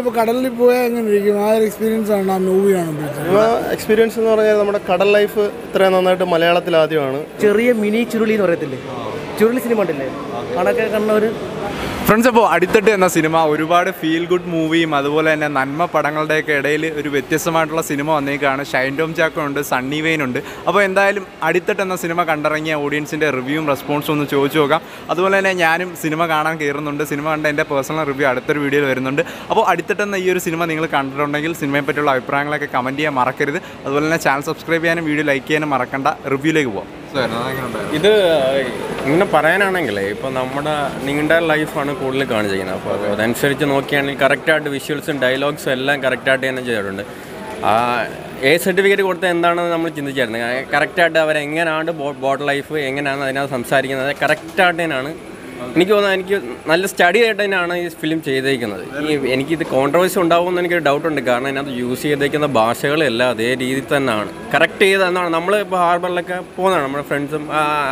നിങ്ങളിപ്പോൾ കടലിൽ പോയാൽ എങ്ങനെ ഇരിക്കും ആ ഒരു എക്സ്പീരിയൻസ് ആണ് ആ മൂവി കാണുമ്പോഴത്തേക്ക് സിനിമ എക്സ്പീരിയൻസ് എന്ന് പറഞ്ഞാൽ നമ്മുടെ കടൽ ലൈഫ് ഇത്രയും നന്നായിട്ട് മലയാളത്തിൽ ആദ്യമാണ് ചെറിയ മിനി ചുരുളി എന്ന് പറയത്തില്ലേ ചുരുളി സിനിമ ഉണ്ടല്ലേ അതൊക്കെ കണ്ട ഒരു ഫ്രണ്ട്സ് അപ്പോൾ അടിത്തട്ട് എന്ന സിനിമ ഒരുപാട് ഫീൽ ഗുഡ് മൂവിയും അതുപോലെ തന്നെ നന്മ പടങ്ങളുടെയൊക്കെ ഇടയിൽ ഒരു വ്യത്യസ്തമായിട്ടുള്ള സിനിമ വന്നേക്കാണ് ഷൈൻ ടോം ചാക്കോ ഉണ്ട് സണ്ണി വെയിൻ ഉണ്ട് അപ്പോൾ എന്തായാലും അടിത്തട്ട് എന്ന സിനിമ കണ്ടിറങ്ങിയ ഓഡിയൻസിൻ്റെ റിവ്യൂവും റെസ്പോൺസും ഒന്ന് ചോദിച്ചു നോക്കാം അതുപോലെ തന്നെ ഞാനും സിനിമ കാണാൻ കയറുന്നുണ്ട് സിനിമ കണ്ട എൻ്റെ പേഴ്സണൽ റിവ്യൂ അടുത്തൊരു വീഡിയോയിൽ വരുന്നുണ്ട് അപ്പോൾ അടിത്തട്ട് എന്ന ഈ ഒരു സിനിമ നിങ്ങൾ കണ്ടിട്ടുണ്ടെങ്കിൽ സിനിമയെ പറ്റിയുള്ള അഭിപ്രായങ്ങളൊക്കെ കമൻറ്റ് ചെയ്യാൻ മറക്കരുത് അതുപോലെ തന്നെ ചാനൽ സബ്സ്ക്രൈബ് ചെയ്യാനും വീഡിയോ ലൈക്ക് ചെയ്യാനും മറക്കണ്ട റിവ്യൂയിലേക്ക് പോകാം ഇത് ഇങ്ങനെ പറയാനാണെങ്കിലേ ഇപ്പോൾ നമ്മുടെ നിങ്ങളുടെ ലൈഫാണ് കൂടുതൽ കാണിച്ചിരിക്കുന്നത് അപ്പോൾ അത് അതനുസരിച്ച് നോക്കിയാണെങ്കിൽ കറക്റ്റായിട്ട് വിഷ്വൽസും ഡയലോഗ്സും എല്ലാം കറക്റ്റായിട്ട് തന്നെ ചെയ്തിട്ടുണ്ട് ആ എ സർട്ടിഫിക്കറ്റ് കൊടുത്ത എന്താണെന്ന് നമ്മൾ ചിന്തിച്ചായിരുന്നു കറക്റ്റായിട്ട് അവരെങ്ങനെയാണ് ബോട്ട് ലൈഫ് എങ്ങനെയാണ് അതിനകത്ത് സംസാരിക്കുന്നത് കറക്റ്റായിട്ട് തന്നെയാണ് എനിക്ക് തോന്നുന്നത് എനിക്ക് നല്ല സ്റ്റഡി ആയിട്ട് തന്നെയാണ് ഈ ഫിലിം ചെയ്തേക്കുന്നത് ഈ എനിക്കിത് കോൺട്രവേഴ്സി ഉണ്ടാവുമെന്ന് എനിക്കൊരു ഡൗട്ടുണ്ട് കാരണം അതിനകത്ത് യൂസ് ചെയ്തേക്കുന്ന ഭാഷകളെല്ലാം അതേ രീതിയിൽ തന്നെയാണ് കറക്റ്റ് ചെയ്തെന്നാണ് നമ്മൾ ഇപ്പോൾ ഹാർബറിലൊക്കെ പോകുന്നതാണ് നമ്മുടെ ഫ്രണ്ട്സും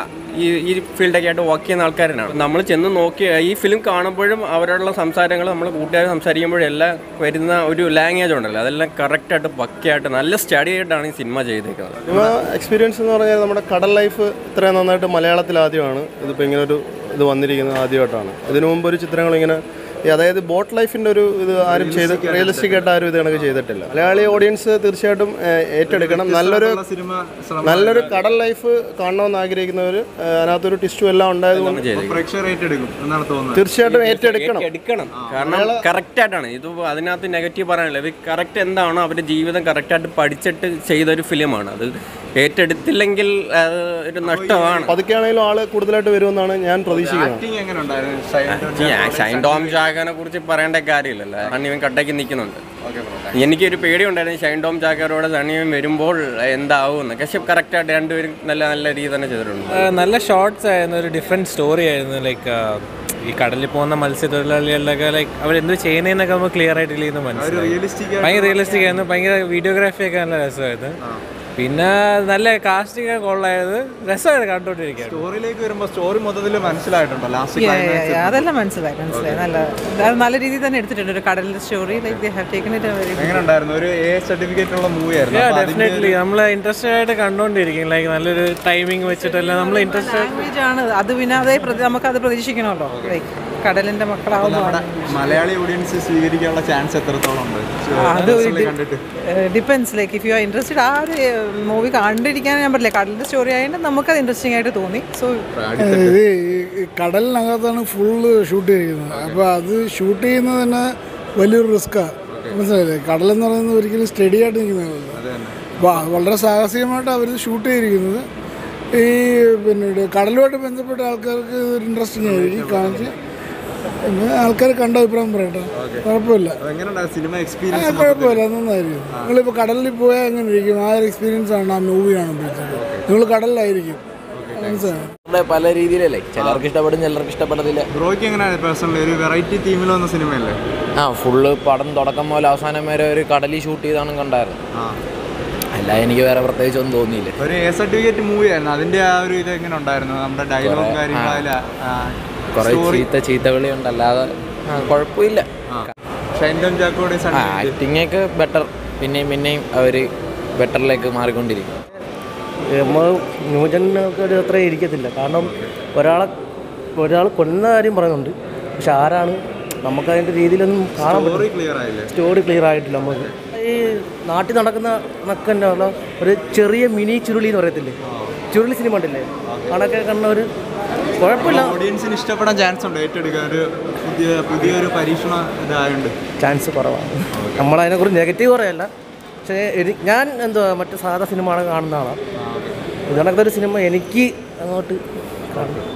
ഈ ഈ ഫീൽഡൊക്കെ ആയിട്ട് വർക്ക് ചെയ്യുന്ന ആൾക്കാരാണ് നമ്മൾ ചെന്ന് നോക്കി ഈ ഫിലിം കാണുമ്പോഴും അവരോടുള്ള സംസാരങ്ങൾ നമ്മൾ കൂട്ടുകാർ സംസാരിക്കുമ്പോഴും എല്ലാം വരുന്ന ഒരു ലാംഗ്വേജ് ഉണ്ടല്ലോ അതെല്ലാം കറക്റ്റായിട്ട് പക്കയായിട്ട് നല്ല സ്റ്റഡി ആയിട്ടാണ് ഈ സിനിമ ചെയ്തേക്കുന്നത് സിനിമ എക്സ്പീരിയൻസ് എന്ന് പറഞ്ഞാൽ നമ്മുടെ കടൽ ലൈഫ് ഇത്രയും നന്നായിട്ട് മലയാളത്തിൽ ആദ്യമാണ് ഇതിപ്പോൾ ഇങ്ങനെ ഒരു ഇത് വന്നിരിക്കുന്നത് ആദ്യമായിട്ടാണ് ഇതിനു മുമ്പ് ഒരു ചിത്രങ്ങൾ ഇങ്ങനെ ഈ അതായത് ബോട്ട് ലൈഫിൻ്റെ ഒരു ഇത് ആരും ചെയ്ത് റിയലിസ്റ്റിക് ആയിട്ട് ആരും ഇത് കണക്ക് ചെയ്തിട്ടില്ല മലയാളി ഓഡിയൻസ് തീർച്ചയായിട്ടും ഏഹ്, ഏറ്റെടുക്കണം നല്ലൊരു സിനിമ നല്ലൊരു കടൽ ലൈഫ് കാണണമെന്ന് ആഗ്രഹിക്കുന്നവർ അതിനകത്തൊരു ടിസ്റ്റും എല്ലാം ഉണ്ടായതുകൊണ്ട് പ്രേക്ഷകർ ഏറ്റെടുക്കും എന്നാണ് തോന്നുന്നത് തീർച്ചയായിട്ടും ഏറ്റെടുക്കണം എടുക്കണം കാരണം കറക്റ്റ് ആയിട്ടാണ് ഇത് അതിനകത്ത് നെഗറ്റീവ് പറയാനില്ല ഇത് കറക്റ്റ് എന്താണോ അവരുടെ ജീവിതം കറക്റ്റായിട്ട് പഠിച്ചിട്ട് ചെയ്തൊരു ഫിലിമാണ് അത് ഏറ്റെടുത്തില്ലെങ്കിൽ അത് ഒരു നഷ്ടമാണ് പതുക്കെയാണെങ്കിലും ആള് കൂടുതലായിട്ട് വരുമെന്നാണ് ഞാൻ പ്രതീക്ഷിക്കുന്നത് ആക്ടിങ് എങ്ങനെ ഉണ്ടായിരുന്നു ഷൈൻ ടോം ഞാൻ ഷൈൻ ടോം ചാക്കോനെ കുറിച്ച് പറയേണ്ട കാര്യമില്ലല്ലോ സണ്ണിവൻ കട്ടയ്ക്ക് നിൽക്കുന്നുണ്ട് എനിക്കൊരു പേടിയുണ്ടായിരുന്നു ഷൈൻ ടോം ചാക്കോരോട് സണ്ണിവൻ വരുമ്പോൾ എന്താവും പക്ഷെ കറക്റ്റായിട്ട് രണ്ടുപേരും നല്ല നല്ല രീതിയിൽ തന്നെ ചെയ്തിട്ടുണ്ട് ആ, നല്ല ഷോർട്സ് ആയിരുന്നു ഒരു ഡിഫറെൻറ്റ് സ്റ്റോറി ആയിരുന്നു ലൈക്ക് ഈ കടലിൽ പോകുന്ന മത്സ്യത്തൊഴിലാളികളിലൊക്കെ ലൈക്ക് അവരെന്ത് ചെയ്യുന്നതെന്നൊക്കെ നമുക്ക് ക്ലിയർ ആയിട്ട് ഇതിൽ നിന്ന് മനസ്സിലായി റിയലിസ്റ്റിക് ഭയങ്കര റിയലിസ്റ്റിക് ആയിരുന്നു ഭയങ്കര വീഡിയോഗ്രാഫി ഒക്കെ നല്ല രസമായിരുന്നു പിന്നെ നല്ല കാസ്റ്റിംഗ് ഒക്കെ കൊള്ളായത് രസമായിരുന്നു കണ്ടോണ്ടിരിക്കാൻ സ്റ്റോറിയിലേക്ക് വരുമ്പോൾ സ്റ്റോറി മൊത്തത്തിൽ മനസ്സിലായിട്ടുണ്ടോ ലാസ്റ്റ് Yeah, yeah, yeah. അതെല്ലാം മനസ്സിലായി മനസ്സിലായി നല്ല അത് നല്ല രീതിയിൽ തന്നെ എടുത്തിട്ടുണ്ട് ഒരു കടലിന്റെ story like they have taken it very എങ്ങനെ ഉണ്ടായിരുന്നു ഒരു എ സർട്ടിഫിക്കറ്റ് ഉള്ള മൂവി ആയിരുന്നു അപ്പൊ അതിന്റെ ഡെഫിനറ്റ്ലി നമ്മൾ ഇൻട്രസ്റ്റഡ് ആയിട്ട് കണ്ടോണ്ടിരിക്കും ലൈക്ക് നല്ലൊരു ടൈമിംഗ് വെച്ചിട്ടല്ല നമ്മൾ ഇൻട്രസ്റ്റഡ് ലാംഗ്വേജ് ആണ് അത് പിന്നെ അതേ പ്രതി- നമുക്കത് പ്രതീക്ഷിക്കണമല്ലോ ലൈക്ക് കടലിന്റെ മക്കളാവുന്നതാണ് മലയാളി ഓഡിയൻസ് സ്വീകരിക്കാനുള്ള ചാൻസ് എത്രത്തോളം ഉണ്ട് അത് Personally കണ്ടിട്ട് depends like if you are interested ആ ഒരു മൂവി കണ്ടിരിക്കാൻ ഞാൻ പറ്റില്ല കടലിന്റെ സ്റ്റോറി ആയതുകൊണ്ട് നമുക്കത് ഇൻട്രസ്റ്റിംഗ് ആയിട്ട് തോന്നി സോ ഇത് ഈ കടലിനകത്താണ് ഫുള്ള് ഷൂട്ട് ചെയ്യുന്നത് അപ്പോൾ അത് ഷൂട്ട് ചെയ്യുന്നത് തന്നെ വലിയൊരു റിസ്ക്കാണ് മനസ്സിലായില്ലേ കടലെന്ന് പറയുന്നത് ഒരിക്കലും സ്റ്റഡി ആയിട്ട് നിൽക്കുന്നതല്ല അപ്പോൾ വളരെ സാഹസികമായിട്ട് അവർ ഷൂട്ട് ചെയ്തിരിക്കുന്നത് ഈ പിന്നെ ഇത് കടലുമായിട്ട് ബന്ധപ്പെട്ട ആൾക്കാർക്ക് ഒരു ഇൻട്രസ്റ്റിംഗ് ആയിരിക്കും കാണിച്ച് പിന്നെ ആൾക്കാർ കണ്ട അഭിപ്രായം പറയട്ടെ കുഴപ്പമില്ല എങ്ങനെ സിനിമ ആ, എക്സ്പീരിയൻസ് കുഴപ്പമില്ല നന്നായിരിക്കും നിങ്ങളിപ്പോൾ കടലിൽ പോയാൽ എങ്ങനെ ഇരിക്കും ആ ഒരു എക്സ്പീരിയൻസ് ആണ് ആ മൂവി കാണുമ്പോഴത്തേക്ക് നിങ്ങൾ കടലിലായിരിക്കും മനസ്സിലായോ പല രീതിയിലല്ലേ ചിലർക്ക് ഇഷ്ടപ്പെടും ചിലർക്ക് ഇഷ്ടപ്പെടത്തില്ല ബ്രോയ്ക്ക് എങ്ങനെയാണ് പേഴ്സണലി ഒരു വെറൈറ്റി തീമിൽ വന്ന സിനിമയല്ലേ ആ ഫുള്ള് പടം തുടക്കം മുതൽ അവസാനം വരെ ഒരു കടലിൽ ഷൂട്ട് ചെയ്താണ് കണ്ടായിരുന്നു ആ അല്ല എനിക്ക് വേറെ പ്രത്യേകിച്ചൊന്നും തോന്നിയില്ല ഒരു എ സർട്ടിഫിക്കറ്റ് മൂവി ആയിരുന്നു അതിന്റെ ആ ഒരു ഇത് എങ്ങനെ ഉണ്ടായിരുന്നു നമ്മുടെ ഡയലോഗ് കാര്യങ്ങളായാലും കുറെ ചീത്ത ചീത്ത വിളിയുണ്ട് അല്ലാതെ ആ, കുഴപ്പമില്ല ഷൈൻ ടോം ചാക്കോയുടെ ആ ആക്ടിങ് ഒക്കെ ബെറ്റർ പിന്നെയും പിന്നെയും അവർ ബെറ്ററിലേക്ക് മാറിക്കൊണ്ടിരിക്കും നമ്മൾ ന്യൂജനൊക്കെ ഒരു അത്ര ഇരിക്കത്തില്ല കാരണം ഒരാളെ ഒരാൾ കൊന്ന കാര്യം പറയുന്നുണ്ട് പക്ഷെ ആരാണ് നമുക്കതിൻ്റെ രീതിയിലൊന്നും കാണാൻ പറ്റില്ല ക്ലിയർ ആയില്ലേ സ്റ്റോറി ക്ലിയർ ആയിട്ടില്ല നമുക്ക് ഈ നാട്ടിൽ നടക്കുന്ന കണക്കന്നെ ഉള്ള ഒരു ചെറിയ മിനി ചുരുളി എന്ന് പറയത്തില്ലേ ചുരുളി സിനിമ ഉണ്ടല്ലേ അതൊക്കെ കണ്ട ഒരു കുഴപ്പമില്ല ഓഡിയൻസിന് ഇഷ്ടപ്പെടാൻ ചാൻസ് ഉണ്ട് ഏറ്റെടുക്കാൻ ഒരു പുതിയ പുതിയൊരു പരീക്ഷണ ഇതായുണ്ട് ചാൻസ് കുറവാണ് നമ്മളതിനെക്കുറിച്ച് നെഗറ്റീവ് പറയല്ല പക്ഷേ എനി- ഞാൻ എന്തുവാ മറ്റു സാധാ സിനിമ കാണുന്ന ആളാണ് ഇതണക്കത്തെ ഒരു സിനിമ എനിക്ക് അങ്ങോട്ട് കാണും